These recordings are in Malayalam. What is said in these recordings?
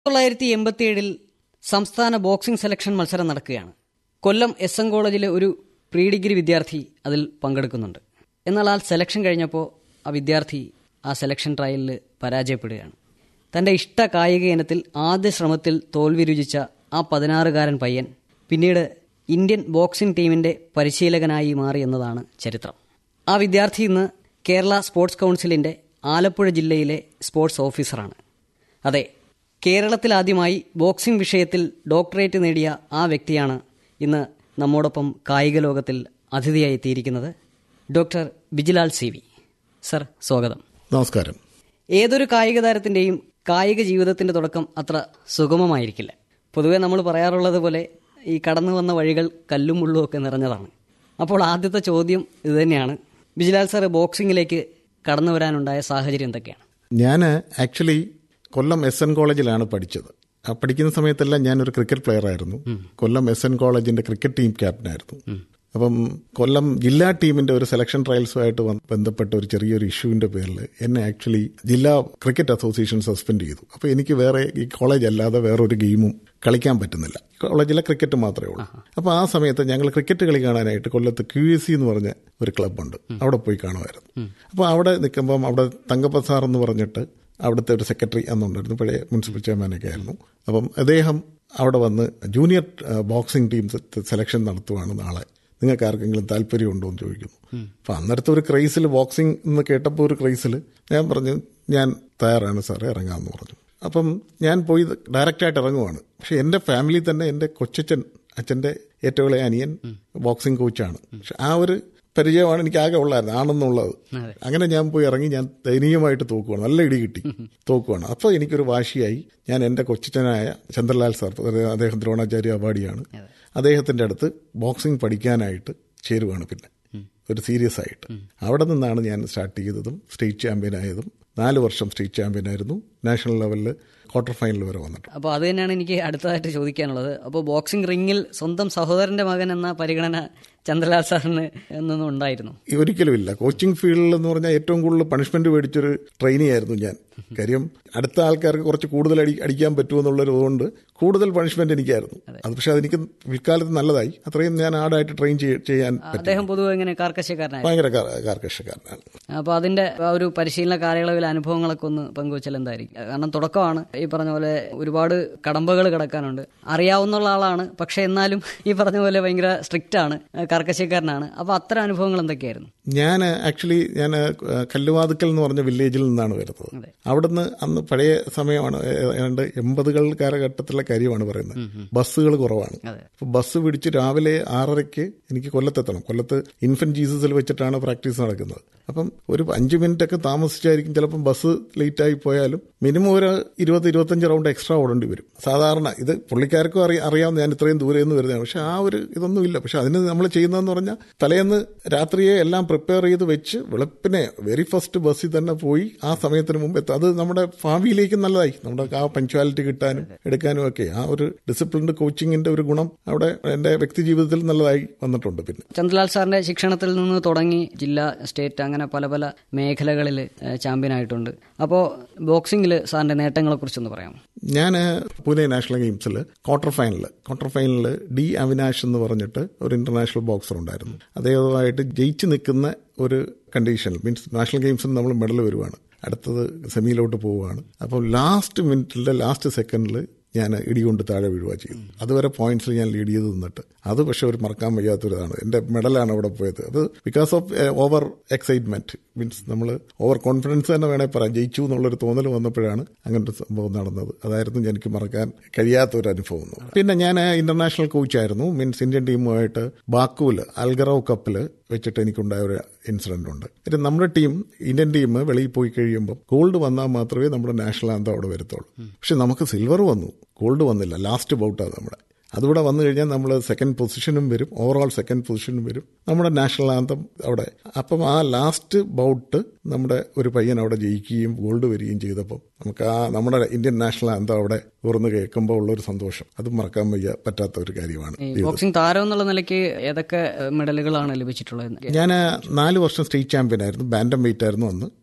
തൊള്ളായിരത്തി എൺപത്തിയേഴിൽ സംസ്ഥാന ബോക്സിംഗ് സെലക്ഷൻ മത്സരം നടക്കുകയാണ് കൊല്ലം എസ് എൻ കോളേജിലെ ഒരു പ്രീ ഡിഗ്രി വിദ്യാർത്ഥി അതിൽ പങ്കെടുക്കുന്നുണ്ട് എന്നാൽ ആ സെലക്ഷൻ കഴിഞ്ഞപ്പോൾ ആ വിദ്യാർത്ഥി ആ സെലക്ഷൻ ട്രയലിൽ പരാജയപ്പെടുകയാണ് തൻ്റെ ഇഷ്ട കായിക ഇനത്തിൽ ആദ്യ ശ്രമത്തിൽ തോൽവി രുചിച്ച ആ പതിനാറുകാരൻ പയ്യൻ പിന്നീട് ഇന്ത്യൻ ബോക്സിംഗ് ടീമിൻ്റെ പരിശീലകനായി മാറി എന്നതാണ് ചരിത്രം ആ വിദ്യാർത്ഥി ഇന്ന് കേരള സ്പോർട്സ് കൗൺസിലിൻ്റെ ആലപ്പുഴ ജില്ലയിലെ സ്പോർട്സ് ഓഫീസറാണ് അതെ കേരളത്തിലാദ്യമായി ബോക്സിംഗ് വിഷയത്തിൽ ഡോക്ടറേറ്റ് നേടിയ ആ വ്യക്തിയാണ് ഇന്ന് നമ്മോടൊപ്പം കായിക ലോകത്തിൽ അതിഥിയായി എത്തിയിരിക്കുന്നത് doctor Bijilal C V sir സ്വാഗതം നമസ്കാരം ഏതൊരു കായിക താരത്തിൻ്റെയും കായിക ജീവിതത്തിൻ്റെ തുടക്കം അത്ര സുഗമമായിരിക്കില്ല പൊതുവെ നമ്മൾ പറയാറുള്ളത് പോലെ ഈ കടന്നു വന്ന വഴികൾ കല്ലും മുള്ളും ഒക്കെ നിറഞ്ഞതാണ് അപ്പോൾ ആദ്യത്തെ ചോദ്യം ഇതുതന്നെയാണ് ബിജിലാൽ സാർ ബോക്സിങ്ങിലേക്ക് കടന്നു വരാനുണ്ടായ സാഹചര്യം എന്തൊക്കെയാണ് ഞാൻ ആക്ച്വലി കൊല്ലം എസ് എൻ കോളേജിലാണ് പഠിച്ചത് ആ പഠിക്കുന്ന സമയത്തെല്ലാം ഞാനൊരു ക്രിക്കറ്റ് പ്ലെയർ ആയിരുന്നു കൊല്ലം എസ് എൻ കോളേജിന്റെ ക്രിക്കറ്റ് ടീം ക്യാപ്റ്റനായിരുന്നു അപ്പം കൊല്ലം ജില്ലാ ടീമിന്റെ ഒരു സെലക്ഷൻ ട്രയൽസുമായിട്ട് വന്ന് ബന്ധപ്പെട്ട ഒരു ചെറിയൊരു ഇഷ്യൂവിന്റെ പേരിൽ എന്നെ ആക്ച്വലി ജില്ലാ ക്രിക്കറ്റ് അസോസിയേഷൻ സസ്പെൻഡ് ചെയ്തു അപ്പോൾ എനിക്ക് വേറെ ഈ കോളേജ് അല്ലാതെ വേറെ ഒരു ഗെയിമും കളിക്കാൻ പറ്റുന്നില്ല കോളേജിലെ ക്രിക്കറ്റ് മാത്രമേ ഉള്ളൂ അപ്പോൾ ആ സമയത്ത് ഞങ്ങൾ ക്രിക്കറ്റ് കളി കാണാനായിട്ട് കൊല്ലത്ത് ക്യു എസ് സി എന്ന് പറഞ്ഞ ഒരു ക്ലബ്ബുണ്ട് അവിടെ പോയി കാണുമായിരുന്നു അപ്പോൾ അവിടെ നിൽക്കുമ്പം അവിടെ തങ്കപ്പ സാർ എന്ന് പറഞ്ഞിട്ട് അവിടുത്തെ ഒരു സെക്രട്ടറി അന്നുണ്ടായിരുന്നു പഴയ മുനിസിപ്പൽ ചെയർമാനൊക്കെ ആയിരുന്നു അപ്പം അദ്ദേഹം അവിടെ വന്ന് ജൂനിയർ ബോക്സിംഗ് ടീം സെലക്ഷൻ നടത്തുവാണ് നാളെ നിങ്ങൾക്ക് ആർക്കെങ്കിലും താല്പര്യമുണ്ടോ എന്ന് ചോദിക്കുന്നു അപ്പം അന്നേരത്തെ ഒരു ക്രൈസിൽ ബോക്സിംഗ് എന്ന് കേട്ടപ്പോൾ ഒരു ക്രൈസിൽ ഞാൻ പറഞ്ഞു ഞാൻ തയ്യാറാണ് സാറേ ഇറങ്ങാമെന്ന് പറഞ്ഞു അപ്പം ഞാൻ പോയി ഡയറക്റ്റായിട്ട് ഇറങ്ങുവാണ് പക്ഷെ എൻ്റെ ഫാമിലി തന്നെ എൻ്റെ കൊച്ചച്ഛൻ അച്ഛൻ്റെ ഏറ്റവും ഇളയ അനിയൻ ബോക്സിംഗ് കോച്ചാണ് പക്ഷെ ആ ഒരു പരിചയമാണ് എനിക്ക് ആകെ ഉള്ളായിരുന്നു ആണെന്നുള്ളത് അങ്ങനെ ഞാൻ പോയി ഇറങ്ങി ഞാൻ ദയനീയമായിട്ട് തോക്കുവാണ് നല്ല ഇടി കിട്ടി തോക്കുവാണ് അപ്പോൾ എനിക്കൊരു വാശിയായി ഞാൻ എൻ്റെ കൊച്ചച്ഛനായ ചന്ദ്രലാൽ സാർ അദ്ദേഹം ദ്രോണാചാര്യ അവാർഡിയാണ് അദ്ദേഹത്തിൻ്റെ അടുത്ത് ബോക്സിംഗ് പഠിക്കാനായിട്ട് ചേരുവാണ് പിന്നെ ഒരു സീരിയസ് ആയിട്ട് അവിടെ നിന്നാണ് ഞാൻ സ്റ്റാർട്ട് ചെയ്തതും സ്റ്റേറ്റ് ചാമ്പ്യൻ ആയതും നാല് വർഷം സ്റ്റേറ്റ് ചാമ്പ്യൻ ആയിരുന്നു നാഷണൽ ലെവലിൽ ക്വാർട്ടർ ഫൈനൽ വരെ വന്നിട്ടുണ്ട് അപ്പോൾ അത് തന്നെയാണ് എനിക്ക് അടുത്തതായിട്ട് ചോദിക്കാനുള്ളത് അപ്പോൾ ബോക്സിംഗ് റിങ്ങിൽ സ്വന്തം സഹോദരന്റെ മകൻ എന്ന പരിഗണന ചന്ദ്രലാൽ സാറിന് എന്നൊന്നും ഉണ്ടായിരുന്നു ഒരിക്കലും ഇല്ല കോച്ചിങ് ഫീൽഡിൽ എന്ന് പറഞ്ഞാൽ ഏറ്റവും കൂടുതൽ പണിഷ്മെന്റ് മേടിച്ചൊരു ട്രെയിനി ആയിരുന്നു ഞാൻ കാര്യം അടുത്ത ആൾക്കാർക്ക് കുറച്ച് കൂടുതൽ അടി അടിക്കാൻ പറ്റുമെന്നുള്ളൊരു കൊണ്ട് കൂടുതൽ പണിഷ്മെന്റ് എനിക്കായിരുന്നു അത് പക്ഷെ അതെനിക്ക് പിൽക്കാലത്ത് നല്ലതായി അത്രയും ഞാൻ ആടായിട്ട് ട്രെയിൻ ചെയ്യാൻ പറ്റും അദ്ദേഹം പൊതുവെ എങ്ങനെ കാർക്കശ്യക്കാരനായിരുന്നു ഭയങ്കര കാർക്കശക്കാരനാണ് അപ്പോൾ അതിന്റെ ആ ഒരു പരിശീലന കാലയളവിലെ അനുഭവങ്ങളൊക്കെ ഒന്ന് പങ്കുവച്ചാൽ എന്തായിരിക്കും കാരണം തുടക്കമാണ് ഈ പറഞ്ഞ പോലെ ഒരുപാട് കടമ്പകൾ കിടക്കാനുണ്ട് അറിയാവുന്ന ആളാണ് പക്ഷെ എന്നാലും ഈ പറഞ്ഞ പോലെ ഭയങ്കര സ്ട്രിക്റ്റ് ആണ് കർക്കശക്കാരനാണ് അപ്പോൾ അത്തരം അനുഭവങ്ങൾ എന്തൊക്കെയായിരുന്നു ഞാൻ ആക്ച്വലി ഞാൻ കല്ലുവാതുക്കൽ എന്ന് പറഞ്ഞ വില്ലേജിൽ നിന്നാണ് വരുന്നത് അവിടുന്ന് അന്ന് പഴയ സമയമാണ് ഏതാണ്ട് എൺപതുകൾ കാലഘട്ടത്തിലെ കാര്യമാണ് പറയുന്നത് ബസ്സുകൾ കുറവാണ് അപ്പൊ ബസ് പിടിച്ച് രാവിലെ ആറരയ്ക്ക് എനിക്ക് കൊല്ലത്തെത്തണം കൊല്ലത്ത് ഇൻഫന്റ് ജീസസിൽ വെച്ചിട്ടാണ് പ്രാക്ടീസ് നടക്കുന്നത് അപ്പം ഒരു അഞ്ച് മിനിറ്റ് ഒക്കെ താമസിച്ചായിരിക്കും ചിലപ്പം ബസ് ലേറ്റ് ആയി പോയാലും മിനിമം ഒരു ഇരുപത് ഇരുപത്തഞ്ച് റൗണ്ട് എക്സ്ട്രാ ഓടേണ്ടി വരും സാധാരണ ഇത് പുള്ളിക്കാർക്കും അറിയാം അറിയാവുന്ന ഞാൻ ഇത്രയും ദൂരെ നിന്ന് വരുന്നതാണ് പക്ഷെ ആ ഒരു ഇതൊന്നും ഇല്ല പക്ഷെ അതിന് നമ്മൾ ചെയ്യുന്നതെന്ന് പറഞ്ഞാൽ തലേന്ന് രാത്രിയെ എല്ലാം പ്രിപ്പയർ ചെയ്ത് വെച്ച് വെളുപ്പിനെ വെരി ഫസ്റ്റ് ബസ്സിൽ തന്നെ പോയി ആ സമയത്തിന് മുമ്പ് എത്തും അത് നമ്മുടെ ഭാവിയിലേക്ക് നല്ലതായി നമ്മുടെ ആ പഞ്ച്വാലിറ്റി കിട്ടാനും എടുക്കാനും ഒക്കെ ആ ഒരു ഡിസിപ്ലിൻഡ് കോച്ചിങ്ങിന്റെ ഒരു ഗുണം അവിടെ എന്റെ വ്യക്തി ജീവിതത്തിൽ നല്ലതായി വന്നിട്ടുണ്ട് പിന്നെ ചന്ദ്രലാൽ സാറിന്റെ ശിക്ഷണത്തിൽ നിന്ന് തുടങ്ങി ജില്ലാ സ്റ്റേറ്റ് അങ്ങനെ പല പല മേഖലകളിൽ ചാമ്പ്യൻ ആയിട്ടുണ്ട് അപ്പോൾ ബോക്സിംഗിൽ സാറിന്റെ നേട്ടങ്ങളെ കുറിച്ചൊന്ന് പറയാമോ ഞാൻ പൂനെ നാഷണൽ ഗെയിംസിൽ ക്വാർട്ടർ ഫൈനൽ ക്വാർട്ടർ ഫൈനലിൽ ഡി അവിനാഷ് എന്ന് പറഞ്ഞിട്ട് ഒരു ഇന്റർനാഷണൽ ബോക്സർ ഉണ്ടായിരുന്നു അദ്ദേഹവുമായിട്ട് ജയിച്ചു നിൽക്കുന്ന ഒരു കണ്ടീഷൻ മീൻസ് നാഷണൽ ഗെയിംസിൽ നമ്മൾ മെഡൽ വരുവാണ് അടുത്തത് സെമിയിലോട്ട് പോവുകയാണ് അപ്പോൾ ലാസ്റ്റ് മിനിറ്റിലെ ലാസ്റ്റ് സെക്കൻഡിൽ ഞാൻ ഇടികൊണ്ട് താഴെ വീഴുക ചെയ്തു അതുവരെ പോയിന്റ്സിൽ ഞാൻ ലീഡ് ചെയ്ത് നിന്നിട്ട് അത് പക്ഷെ ഒരു മറക്കാൻ വയ്യാത്തൊരിതാണ് എൻ്റെ മെഡലാണ് അവിടെ പോയത് അത് because of over excitement means നമ്മൾ ഓവർ കോൺഫിഡൻസ് തന്നെ വേണേൽ പറയാം ജയിച്ചു എന്നുള്ളൊരു തോന്നൽ വന്നപ്പോഴാണ് അങ്ങനത്തെ സംഭവം നടന്നത് അതായിരുന്നു എനിക്ക് മറക്കാൻ കഴിയാത്തൊരു അനുഭവം പിന്നെ ഞാൻ ഇന്റർനാഷണൽ കോച്ചായിരുന്നു മീൻസ് ഇന്ത്യൻ ടീമുമായിട്ട് ബാക്കുവിൽ അൽഗറവ് കപ്പിൽ വെച്ചിട്ട് എനിക്കുണ്ടായ ഒരു ഇൻസിഡന്റ് ഉണ്ട് ഇത് നമ്മുടെ ടീം ഇന്ത്യൻ ടീം വെളിയിൽ പോയി കഴിയുമ്പോൾ ഗോൾഡ് വന്നാൽ മാത്രമേ നമ്മുടെ നാഷണൽ ആന്തം അവിടെ വരത്തുള്ളൂ പക്ഷെ നമുക്ക് സിൽവർ വന്നു ഗോൾഡ് വന്നില്ല ലാസ്റ്റ് ബൗട്ടാണ് നമ്മുടെ അതുകൂടെ വന്നു കഴിഞ്ഞാൽ നമ്മൾ സെക്കൻഡ് പൊസിഷനും വരും ഓവറോൾ സെക്കൻഡ് പൊസിഷനും വരും നമ്മുടെ നാഷണൽ ആന്തം അവിടെ അപ്പം ആ ലാസ്റ്റ് ബൗട്ട് നമ്മുടെ ഒരു പയ്യൻ അവിടെ ജയിക്കുകയും ഗോൾഡ് വരികയും ചെയ്തപ്പോൾ നമുക്ക് ആ നമ്മുടെ ഇന്ത്യൻ നാഷണൽ ആന്തം അവിടെ ഉയർന്നു കേൾക്കുമ്പോൾ ഉള്ള ഒരു സന്തോഷം അത് മറക്കാൻ വയ്യ പറ്റാത്ത ഒരു കാര്യമാണ് ബോക്സിംഗ് താരം എന്നുള്ള നിലയ്ക്ക് ഏതൊക്കെ മെഡലുകളാണ് ലഭിച്ചിട്ടുള്ളത് ഞാൻ നാല് വർഷം സ്റ്റേറ്റ് ചാമ്പ്യൻ ആയിരുന്നു ബാൻഡം വെയിറ്റ് ആയിരുന്നു അന്ന്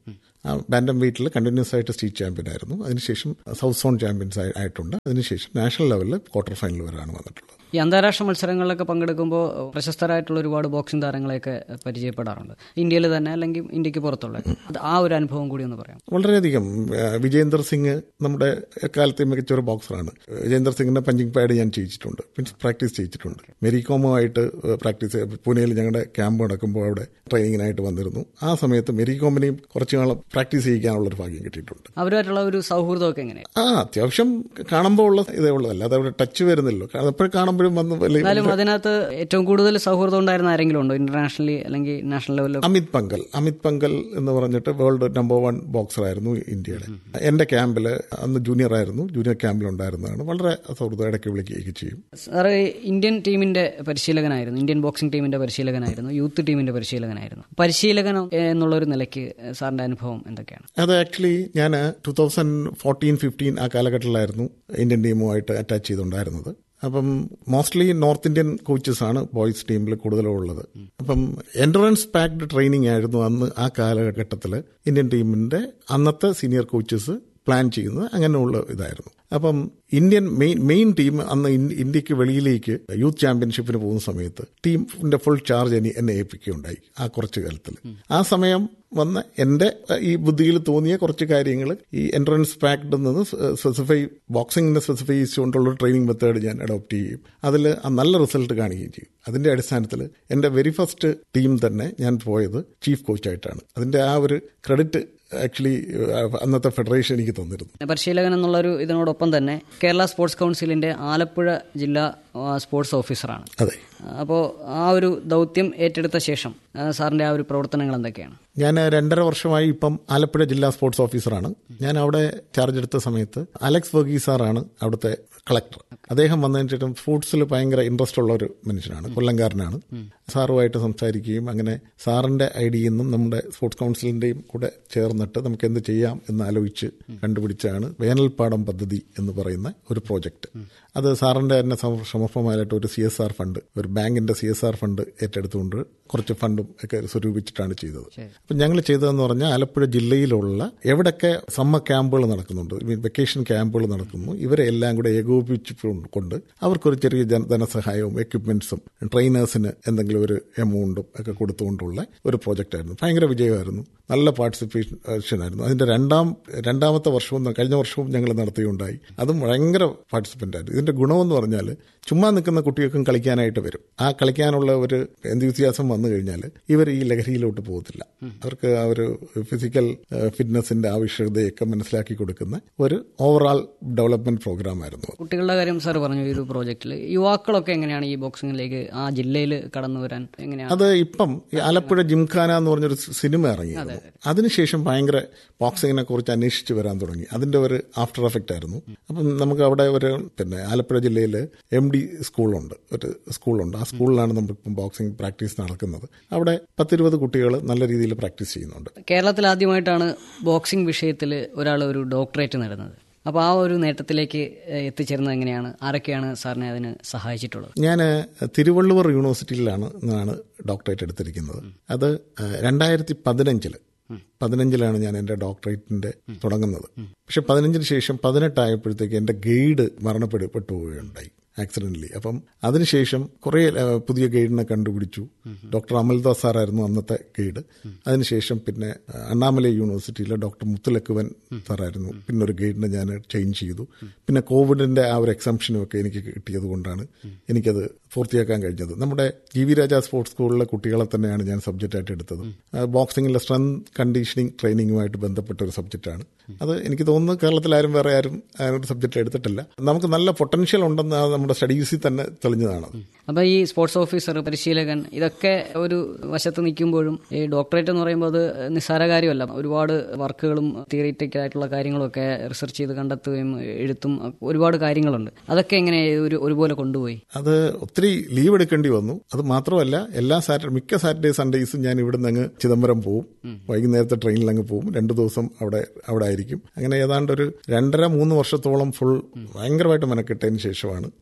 ബാൻഡം വെയിറ്റിൽ കണ്ടിന്യൂസ് ആയിട്ട് സ്റ്റേറ്റ് ചാമ്പ്യൻ ആയിരുന്നു അതിനുശേഷം സൗത്ത് സോൺ ചാമ്പ്യൻസ് ആയി- ആയിട്ടുണ്ട് അതിനുശേഷം നാഷണൽ ലെവലിൽ ക്വാർട്ടർ ഫൈനൽ വരെയാണ് വന്നിട്ടുള്ളത് ഈ അന്താരാഷ്ട്ര മത്സരങ്ങളിലൊക്കെ പങ്കെടുക്കുമ്പോൾ പ്രശസ്തരായിട്ടുള്ള ഒരുപാട് ബോക്സിംഗ് താരങ്ങളെയൊക്കെ പരിചയപ്പെടാറുണ്ട് ഇന്ത്യയിൽ തന്നെ അല്ലെങ്കിൽ ഇന്ത്യക്ക് പുറത്തുള്ള അത് ആ ഒരു അനുഭവം കൂടി ഒന്ന് പറയാം വളരെയധികം ആ, വിജേന്ദർ സിംഗ് നമ്മുടെ എക്കാലത്തെ മികച്ച ഒരു ബോക്സറാണ് വിജേന്ദർ സിംഗിന്റെ പഞ്ചിങ് പാഡ് ഞാൻ ചെയ്യിച്ചിട്ടുണ്ട് പിന്നെ പ്രാക്ടീസ് ചെയ്യിച്ചിട്ടുണ്ട് മെരികോമുമായിട്ട് പ്രാക്ടീസ് പൂനെയിൽ ഞങ്ങളുടെ ക്യാമ്പ് നടക്കുമ്പോൾ അവിടെ ട്രെയിനിങ്ങിനായിട്ട് വന്നിരുന്നു ആ സമയത്ത് മെരികോമിനെയും കുറച്ചു നാളും പ്രാക്ടീസ് ചെയ്യിക്കാനുള്ള ഒരു ഭാഗ്യം കിട്ടിയിട്ടുണ്ട് അവരുമായിട്ടുള്ള ഒരു സൗഹൃദമൊക്കെ എങ്ങനെയാണ് ആ അത്യാവശ്യം കാണുമ്പോൾ ഉള്ള ഇതേ ഉള്ളൂ അല്ലാതെ അവിടെ ടച്ച് വരുന്നില്ലല്ലോ കാരണം എപ്പോഴും കാണുമ്പോഴും വന്ന് വലിയ എന്നാലും അതിനകത്ത് ഏറ്റവും കൂടുതൽ സൗഹൃദം ഉണ്ടായിരുന്ന ആരെങ്കിലും ഉണ്ടോ ഇന്റർനാഷണലി അല്ലെങ്കിൽ നാഷണൽ ലെവലിൽ അമിത് പങ്കൽ അമിത് പങ്കൽ എന്ന് പറഞ്ഞിട്ട് വേൾഡ് നമ്പർ വൺ ബോക്സർ ആയിരുന്നു ഇന്ത്യയുടെ എന്റെ ക്യാമ്പിൽ അന്ന് ജൂനിയർ ആയിരുന്നു ജൂനിയർ ക്യാമ്പിൽ ഉണ്ടായിരുന്നതാണ് വളരെ സൗഹൃദം ഇടയ്ക്ക് വിളിക്കുകയൊക്കെ ചെയ്യും സാറ് ഇന്ത്യൻ ടീമിന്റെ പരിശീലകനായിരുന്നു ഇന്ത്യൻ ബോക്സിംഗ് ടീമിന്റെ പരിശീലകനായിരുന്നു യൂത്ത് ടീമിന്റെ പരിശീലകനായിരുന്നു പരിശീലകൻ എന്നുള്ള ഒരു നിലയ്ക്ക് സാറിന്റെ അനുഭവം എന്തൊക്കെയാണ് അത് ആക്ച്വലി ഞാൻ ടൂ തൗസൻഡ് ഫോർട്ടീൻ ഫിഫ്റ്റീൻ ആ കാലഘട്ടത്തിലായിരുന്നു ഇന്ത്യൻ ടീമുമായിട്ട് അറ്റാച്ച് ചെയ്തുണ്ടായിരുന്നത് അപ്പം മോസ്റ്റ്ലി നോർത്ത് ഇന്ത്യൻ കോച്ചസ് ആണ് ബോയ്സ് ടീമിൽ കൂടുതലും ഉള്ളത് അപ്പം എൻട്രൻസ് പാക്ഡ് ട്രെയിനിങ് ആയിരുന്നു അന്ന് ആ കാലഘട്ടത്തിൽ ഇന്ത്യൻ ടീമിന്റെ അന്നത്തെ സീനിയർ കോച്ചസ് പ്ലാൻ ചെയ്യുന്നത് അങ്ങനെയുള്ള ഇതായിരുന്നു അപ്പം ഇന്ത്യൻ മെയിൻ മെയിൻ ടീം അന്ന് ഇൻ- ഇന്ത്യക്ക് വെളിയിലേക്ക് യൂത്ത് ചാമ്പ്യൻഷിപ്പിന് പോകുന്ന സമയത്ത് ടീമിന്റെ ഫുൾ ചാർജ് എന്നെ എന്നെ ഏൽപ്പിക്കുകയുണ്ടായി ആ കുറച്ച് കാലത്തിൽ ആ സമയം വന്ന എന്റെ അഹ്, ഈ ബുദ്ധിയിൽ തോന്നിയ കുറച്ച് കാര്യങ്ങൾ ഈ എൻട്രൻസ് പാക്ഡ് നിന്ന് സ്പെസിഫൈ ബോക്സിംഗിനെ സ്പെസിഫൈ ചെയ്തുകൊണ്ടുള്ള ട്രെയിനിങ് മെത്തേഡ് ഞാൻ അഡോപ്റ്റ് ചെയ്യും അതിൽ നല്ല റിസൾട്ട് കാണുകയും ചെയ്യും അതിന്റെ അടിസ്ഥാനത്തിൽ എന്റെ വെരി ഫസ്റ്റ് ടീം തന്നെ ഞാൻ പോയത് ചീഫ് കോച്ചായിട്ടാണ് അതിന്റെ ആ ഒരു ക്രെഡിറ്റ് ആക്ച്വലി അന്നത്തെ ഫെഡറേഷൻ എനിക്ക് തന്നിരുന്നു പരിശീലകൻ എന്നുള്ള ഒരു ഇതിനോടൊപ്പം തന്നെ കേരള സ്പോർട്സ് കൗൺസിലിന്റെ ആലപ്പുഴ ജില്ലാ ആ, സ്പോർട്സ് ഓഫീസറാണ് അതെ അപ്പോൾ ആ ഒരു ദൗത്യം ഏറ്റെടുത്ത ശേഷം ആ, സാറിന്റെ ആ ഒരു പ്രവർത്തനങ്ങൾ എന്തൊക്കെയാണ് ഞാൻ രണ്ടര വർഷമായി ഇപ്പം ആലപ്പുഴ ജില്ലാ സ്പോർട്സ് ഓഫീസറാണ് ഞാൻ അവിടെ ചാർജ് എടുത്ത സമയത്ത് അലക്സ് വർഗീസ് സാറാണ് അവിടുത്തെ കളക്ടർ അദ്ദേഹം വന്നതിന് ശേഷം സ്പോർട്സിൽ ഭയങ്കര ഇൻട്രസ്റ്റ് ഉള്ള ഒരു മനുഷ്യനാണ് കൊല്ലംകാരനാണ് സാറുമായിട്ട് സംസാരിക്കുകയും അങ്ങനെ സാറിന്റെ ഐഡിയയിൽ നിന്നും നമ്മുടെ സ്പോർട്സ് കൗൺസിലിന്റെയും കൂടെ ചേർന്നിട്ട് നമുക്ക് എന്ത് ചെയ്യാം എന്ന് ആലോചിച്ച് കണ്ടുപിടിച്ചാണ് വേനൽപ്പാടം പദ്ധതി എന്ന് പറയുന്ന ഒരു പ്രോജക്റ്റ് അത് സാറിന്റെ തന്നെ സമ- സമർപ്പമായിട്ട് ഒരു സി എസ് ആർ ഫണ്ട് ഒരു ബാങ്കിന്റെ സി എസ് ആർ ഫണ്ട് ഏറ്റെടുത്തുകൊണ്ട് കുറച്ച് ഫണ്ടും ഒക്കെ സ്വരൂപിച്ചിട്ടാണ് ചെയ്തത് അപ്പം ഞങ്ങൾ ചെയ്തതെന്ന് പറഞ്ഞാൽ ആലപ്പുഴ ജില്ലയിലുള്ള എവിടൊക്കെ സമ്മർ ക്യാമ്പുകൾ നടക്കുന്നുണ്ട് വെക്കേഷൻ ക്യാമ്പുകൾ നടക്കുന്നു ഇവരെ എല്ലാം കൂടെ ഏകോപിപ്പിച്ചു കൊണ്ട് അവർക്കൊരു ചെറിയ ജന- ധനസഹായവും എക്യുപ്മെന്റ്സും ട്രെയിനേഴ്സിന് എന്തെങ്കിലും ഒരു എമൗണ്ടും ഒക്കെ കൊടുത്തുകൊണ്ടുള്ള ഒരു പ്രോജക്റ്റ് ആയിരുന്നു ഭയങ്കര വിജയമായിരുന്നു നല്ല പാർട്ടിസിപ്പേഷൻ ആയിരുന്നു അതിന്റെ രണ്ടാം രണ്ടാമത്തെ വർഷവും കഴിഞ്ഞ വർഷവും ഞങ്ങൾ നടത്തുകയുണ്ടായി അതും ഭയങ്കര പാർട്ടിസിപ്പന്റ് ആയിരുന്നു ഇതിന്റെ ഗുണമെന്ന് പറഞ്ഞാൽ ചുമ്മാ നിൽക്കുന്ന കുട്ടികൾക്കും കളിക്കാനായിട്ട് വരും ആ കളിക്കാനുള്ള ഒരു എന്തുവിത്യാസം വന്നു കഴിഞ്ഞാൽ ഇവർ ഈ ലഹരിയിലോട്ട് പോകത്തില്ല അവർക്ക് ആ ഒരു ഫിസിക്കൽ ഫിറ്റ്നസിന്റെ ആവശ്യകതയൊക്കെ മനസ്സിലാക്കി കൊടുക്കുന്ന ഒരു ഓവറോൾ ഡെവലപ്മെന്റ് പ്രോഗ്രാം ആയിരുന്നു അത്. കുട്ടികളുടെ കാര്യം സാർ പറഞ്ഞു ഈ ഒരു പ്രോജക്റ്റിൽ യുവാക്കളൊക്കെ എങ്ങനെയാണ് ഈ ബോക്സിംഗിലേക്ക് ആ ജില്ലയിൽ കടന്നു വരാൻ എങ്ങനെയാണ് അത് ഇപ്പം ഈ ആലപ്പുഴ ജിംഖാന എന്ന് പറഞ്ഞൊരു സിനിമ ഇറങ്ങിയിരുന്നു അതിനുശേഷം ഭയങ്കര ബോക്സിങ്ങിനെ കുറിച്ച് അന്വേഷിച്ച് വരാൻ തുടങ്ങി അതിന്റെ ഒരു ആഫ്റ്റർ എഫക്റ്റ് ആയിരുന്നു അപ്പം നമുക്ക് അവിടെ ഒരു പിന്നെ ആലപ്പുഴ ജില്ലയിൽ എം ഡി സ്കൂളുണ്ട് ഒരു സ്കൂളുണ്ട് ആ സ്കൂളിലാണ് നമ്മളിപ്പം ബോക്സിംഗ് പ്രാക്ടീസ് നടക്കുന്നത് അവിടെ പത്തിരുപത് കുട്ടികൾ നല്ല രീതിയിൽ പ്രാക്ടീസ് ചെയ്യുന്നുണ്ട് കേരളത്തിൽ ആദ്യമായിട്ടാണ് ബോക്സിംഗ് വിഷയത്തിൽ ഒരാൾ ഒരു ഡോക്ടറേറ്റ് നേടുന്നത് അപ്പോൾ ആ ഒരു നേട്ടത്തിലേക്ക് ഏഹ്, എത്തിച്ചേരുന്നത് എങ്ങനെയാണ് ആരൊക്കെയാണ് സാറിനെ അതിന് സഹായിച്ചിട്ടുള്ളത് ഞാൻ തിരുവള്ളുവർ യൂണിവേഴ്സിറ്റിയിലാണ് നിന്നാണ് ഡോക്ടറേറ്റ് എടുത്തിരിക്കുന്നത് അത് രണ്ടായിരത്തി പതിനഞ്ചില് പതിനഞ്ചിലാണ് ഞാൻ എൻ്റെ ഡോക്ടറേറ്റിന്റെ തുടങ്ങുന്നത് പക്ഷെ പതിനഞ്ചിന് ശേഷം പതിനെട്ടായപ്പോഴത്തേക്ക് എൻ്റെ ഗൈഡ് മരണപ്പെടുപ്പെട്ടു പോവുകയുണ്ടായി ആക്സിഡന്റലി അപ്പം അതിനുശേഷം കുറെ പുതിയ ഗൈഡിനെ കണ്ടുപിടിച്ചു ഡോക്ടർ അമൽദാസ് സാറായിരുന്നു അന്നത്തെ ഗൈഡ് അതിനുശേഷം പിന്നെ ആ, അണ്ണാമലൈ യൂണിവേഴ്സിറ്റിയിലെ ഡോക്ടർ മുത്തുലക്കുവൻ സാറായിരുന്നു പിന്നെ ഒരു ഗൈഡിനെ ഞാൻ ചേഞ്ച് ചെയ്തു പിന്നെ കോവിഡിന്റെ ആ ഒരു എക്സംഷനും ഒക്കെ എനിക്ക് കിട്ടിയത് കൊണ്ടാണ് എനിക്കത് പൂർത്തിയാക്കാൻ കഴിഞ്ഞത് നമ്മുടെ ജി വി രാജ സ്പോർട്സ് സ്കൂളിലെ കുട്ടികളെ തന്നെയാണ് ഞാൻ സബ്ജക്റ്റായിട്ട് എടുത്തത് ആ, ബോക്സിംഗിലെ സ്ട്രെങ്ത് കണ്ടീഷനിങ് ട്രെയിനിങ്ങുമായിട്ട് ബന്ധപ്പെട്ട ഒരു സബ്ജക്റ്റാണ് അത് എനിക്ക് തോന്നുന്നു കേരളത്തിൽ ആരും വേറെ ആരും ആ ഒരു സബ്ജക്റ്റ് എടുത്തിട്ടില്ല നമുക്ക് നല്ല പൊട്ടൻഷ്യൽ ഉണ്ടെന്ന് ആ നമ്മുടെ സ്റ്റഡീസിൽ തന്നെ തെളിഞ്ഞതാണ് അപ്പോൾ ഈ സ്പോർട്സ് ഓഫീസർ പരിശീലകൻ ഇതൊക്കെ ഒരു വശത്ത് നിൽക്കുമ്പോഴും ഈ ഡോക്ടറേറ്റ് എന്ന് പറയുമ്പോൾ അത് നിസ്സാര കാര്യമല്ല ഒരുപാട് വർക്കുകളും തിയറിറ്റിക്കൽ ആയിട്ടുള്ള കാര്യങ്ങളൊക്കെ റിസർച്ച് ചെയ്ത് കണ്ടെത്തുകയും എഴുത്തും ഒരുപാട് കാര്യങ്ങളുണ്ട് അതൊക്കെ എങ്ങനെ ഒരു ഒരുപോലെ കൊണ്ടുപോയി അത് ഒത്തിരി ലീവ് എടുക്കേണ്ടി വന്നു അത് മാത്രമല്ല എല്ലാ സാറ്റർഡേ മിക്ക സാറ്റർഡേ സൺഡേസും ഞാൻ ഇവിടുന്ന് അങ്ങ് ചിദംബരം പോവും വൈകുന്നേരത്തെ ട്രെയിനിൽ അങ്ങ് പോവും രണ്ടു ദിവസം അവിടെ അവിടെ ആയിരിക്കും അങ്ങനെ ഏതാണ്ട് ഒരു രണ്ടര മൂന്ന് വർഷത്തോളം ഫുൾ ഭയങ്കരമായിട്ട് മെനക്കെട്ടതിന് ശേഷമാണ്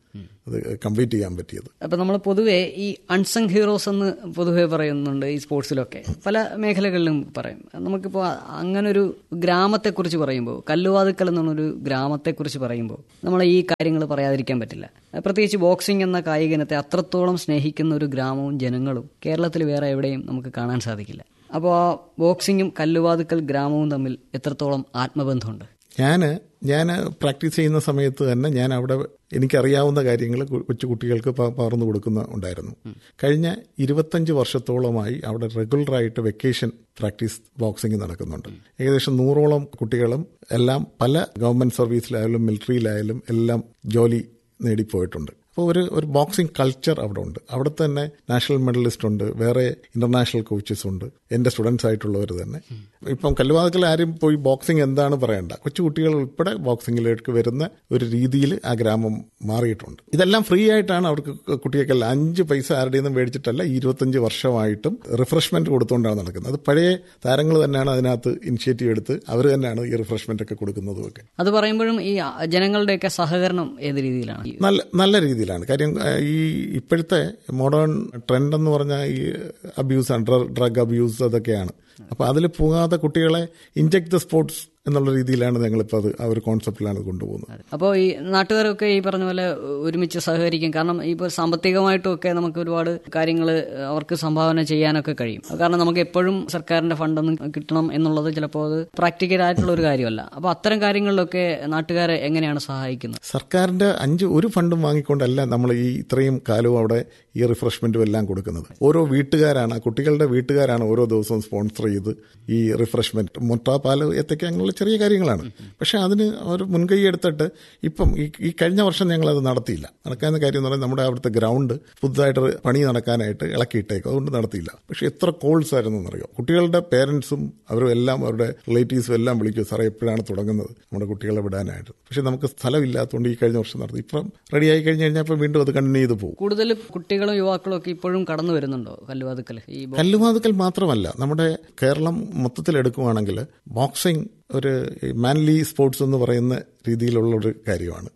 അത് കംപ്ലീറ്റ് ചെയ്യാൻ പറ്റിയത് അപ്പൊ നമ്മൾ പൊതുവെ ഈ അൺസങ് ഹീറോസ് എന്ന് പൊതുവെ പറയുന്നുണ്ട് ഈ സ്പോർട്സിലൊക്കെ പല മേഖലകളിലും പറയും നമുക്കിപ്പോൾ അങ്ങനെ ഒരു ഗ്രാമത്തെക്കുറിച്ച് പറയുമ്പോൾ കല്ലുവാതുക്കൽ എന്നൊരു ഗ്രാമത്തെക്കുറിച്ച് പറയുമ്പോൾ നമ്മൾ ഈ കാര്യങ്ങൾ പറയാതിരിക്കാൻ പറ്റില്ല പ്രത്യേകിച്ച് ബോക്സിംഗ് എന്ന കായിക ഇനത്തെ അത്രത്തോളം സ്നേഹിക്കുന്ന ഒരു ഗ്രാമവും ജനങ്ങളും കേരളത്തിൽ വേറെ എവിടെയും നമുക്ക് കാണാൻ സാധിക്കില്ല അപ്പോൾ ആ ബോക്സിങ്ങും കല്ലുവാതുക്കൽ ഗ്രാമവും തമ്മിൽ എത്രത്തോളം ആത്മബന്ധമുണ്ട് ഞാൻ ഞാൻ പ്രാക്ടീസ് ചെയ്യുന്ന സമയത്ത് തന്നെ ഞാൻ അവിടെ എനിക്കറിയാവുന്ന കാര്യങ്ങൾ കൊച്ചു കുട്ടികൾക്ക് പകർന്നു കൊടുക്കുന്ന ഉണ്ടായിരുന്നു കഴിഞ്ഞ ഇരുപത്തഞ്ച് വർഷത്തോളമായി അവിടെ റെഗുലറായിട്ട് വെക്കേഷൻ പ്രാക്ടീസ് ബോക്സിംഗ് നടക്കുന്നുണ്ട് ഏകദേശം നൂറോളം കുട്ടികളും എല്ലാം പല ഗവൺമെന്റ് സർവീസിലായാലും മിലിറ്ററിയിലായാലും എല്ലാം ജോലി നേടിപ്പോയിട്ടുണ്ട് അപ്പോൾ ഒരു ഒരു ബോക്സിംഗ് കൾച്ചർ അവിടെ ഉണ്ട് അവിടെ തന്നെ നാഷണൽ മെഡലിസ്റ്റ് ഉണ്ട് വേറെ ഇന്റർനാഷണൽ കോച്ചസ് ഉണ്ട് എന്റെ സ്റ്റുഡൻസ് ആയിട്ടുള്ളവർ തന്നെ ഇപ്പം കല്ലുവാതക്കൽ ആരും പോയി ബോക്സിംഗ് എന്താണ് പറയണ്ട കൊച്ചു കുട്ടികൾ ഉൾപ്പെടെ ബോക്സിംഗിലേക്ക് വരുന്ന ഒരു രീതിയിൽ ആ ഗ്രാമം മാറിയിട്ടുണ്ട് ഇതെല്ലാം ഫ്രീ ആയിട്ടാണ് അവർക്ക് കുട്ടികൾക്ക് അഞ്ച് പൈസ ആരുടെ നിന്നും മേടിച്ചിട്ടല്ല ഇരുപത്തഞ്ച് വർഷമായിട്ടും റിഫ്രഷ്മെന്റ് കൊടുത്തുകൊണ്ടാണ് നടക്കുന്നത് അത് പഴയ താരങ്ങൾ തന്നെയാണ് അതിനകത്ത് ഇനിഷ്യേറ്റീവ് എടുത്ത് അവർ തന്നെയാണ് ഈ റിഫ്രഷ്മെന്റ് ഒക്കെ കൊടുക്കുന്നതും ഒക്കെ അത് പറയുമ്പോഴും ഈ ജനങ്ങളുടെയൊക്കെ സഹകരണം ഏത് രീതിയിലാണ് നല്ല നല്ല രീതിയിലാണ് കാര്യം ഈ ഇപ്പോഴത്തെ മോഡേൺ ട്രെൻഡ് എന്ന് പറഞ്ഞാൽ ഈ അബ്യൂസ് ഡ്രഗ് അബ്യൂസ് അതൊക്കെയാണ് അപ്പൊ അതിൽ പോകാതെ കുട്ടികളെ ഇൻജെക്ട് ദ സ്പോർട്സ് എന്നുള്ള രീതിയിലാണ് ഞങ്ങളിപ്പോൾ അത് ആ ഒരു കോൺസെപ്റ്റിലാണ് കൊണ്ടുപോകുന്നത് അപ്പോൾ ഈ നാട്ടുകാരൊക്കെ ഈ പറഞ്ഞ പോലെ ഒരുമിച്ച് സഹകരിക്കും കാരണം ഇപ്പോൾ സാമ്പത്തികമായിട്ടും ഒക്കെ നമുക്ക് ഒരുപാട് കാര്യങ്ങൾ അവർക്ക് സംഭാവന ചെയ്യാനൊക്കെ കഴിയും കാരണം നമുക്ക് എപ്പോഴും സർക്കാരിന്റെ ഫണ്ടൊന്നും കിട്ടണം എന്നുള്ളത് ചിലപ്പോൾ അത് പ്രാക്ടിക്കൽ ആയിട്ടുള്ള ഒരു കാര്യമല്ല അപ്പോൾ അത്തരം കാര്യങ്ങളിലൊക്കെ നാട്ടുകാരെ എങ്ങനെയാണ് സഹായിക്കുന്നത് സർക്കാരിന്റെ അഞ്ച് ഒരു ഫണ്ടും വാങ്ങിക്കൊണ്ടല്ല നമ്മൾ ഈ ഇത്രയും കാലവും അവിടെ ഈ റിഫ്രഷ്മെന്റും എല്ലാം കൊടുക്കുന്നത് ഓരോ വീട്ടുകാരാണ് ആ കുട്ടികളുടെ വീട്ടുകാരാണ് ഓരോ ദിവസവും സ്പോൺസർ ചെയ്ത് ഈ റിഫ്രഷ്മെന്റ് മുട്ട പാല് എത്തക്ക അങ്ങനെയുള്ള ചെറിയ കാര്യങ്ങളാണ് പക്ഷെ അതിന് ഒരു മുൻകൈ എടുത്തിട്ട് ഇപ്പം ഈ ഈ കഴിഞ്ഞ വർഷം ഞങ്ങൾ അത് നടത്തിയില്ല നടക്കാവുന്ന കാര്യം എന്ന് പറയുന്നത് നമ്മുടെ അവിടുത്തെ ഗ്രൗണ്ട് പുതുതായിട്ട് പണി നടക്കാനായിട്ട് ഇളക്കിയിട്ടേക്കും അതുകൊണ്ട് നടത്തിയില്ല പക്ഷെ എത്ര കോൾസ് ആയിരുന്നു എന്നറിയോ കുട്ടികളുടെ പേരൻസും അവരും എല്ലാം അവരുടെ റിലേറ്റീവ്സും എല്ലാം വിളിക്കും സാറേ എപ്പോഴാണ് തുടങ്ങുന്നത് നമ്മുടെ കുട്ടികളെ വിടാനായിട്ട് പക്ഷെ നമുക്ക് സ്ഥലമില്ലാത്തതുകൊണ്ട് ഈ കഴിഞ്ഞ വർഷം നടത്തി ഇപ്പം റെഡി ആയി കഴിഞ്ഞ് കഴിഞ്ഞപ്പോൾ വീണ്ടും അത് കണ്ടിന്യൂ ചെയ്ത് പോകും കൂടുതൽ കുട്ടികളും യുവാക്കളും ഒക്കെ ഇപ്പോഴും കടന്നു വരുന്നുണ്ടോ കല്ലുവാതുക്കൽ ഈ കല്ലുവാതുക്കൽ മാത്രമല്ല നമ്മുടെ കേരളം മൊത്തത്തിൽ എടുക്കുവാണെങ്കിൽ ബോക്സിംഗ് ഒരു മാൻലി സ്പോർട്സ് എന്ന് പറയുന്ന രീതിയിലുള്ള ഒരു കാര്യമാണ്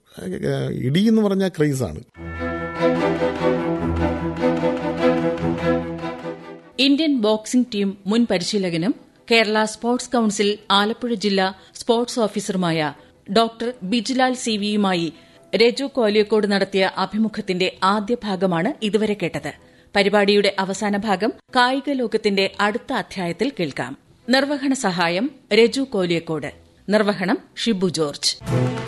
ഇടി എന്ന് പറഞ്ഞാൽ ക്രൈസാണ് ഇന്ത്യൻ ബോക്സിംഗ് ടീം മുൻ പരിശീലകനും കേരള സ്പോർട്സ് കൌൺസിൽ ആലപ്പുഴ ജില്ലാ സ്പോർട്സ് ഓഫീസറുമായ ഡോക്ടർ ബിജിലാൽ സി വിയുമായി രജു കോലിയക്കോട് നടത്തിയ അഭിമുഖത്തിന്റെ ആദ്യ ഭാഗമാണ് ഇതുവരെ കേട്ടത് പരിപാടിയുടെ അവസാന ഭാഗം കായിക ലോകത്തിന്റെ അടുത്ത അധ്യായത്തിൽ കേൾക്കാം നിർവഹണ സഹായം രജു കോലിയക്കോട് നിർവഹണം ഷിബു ജോർജ്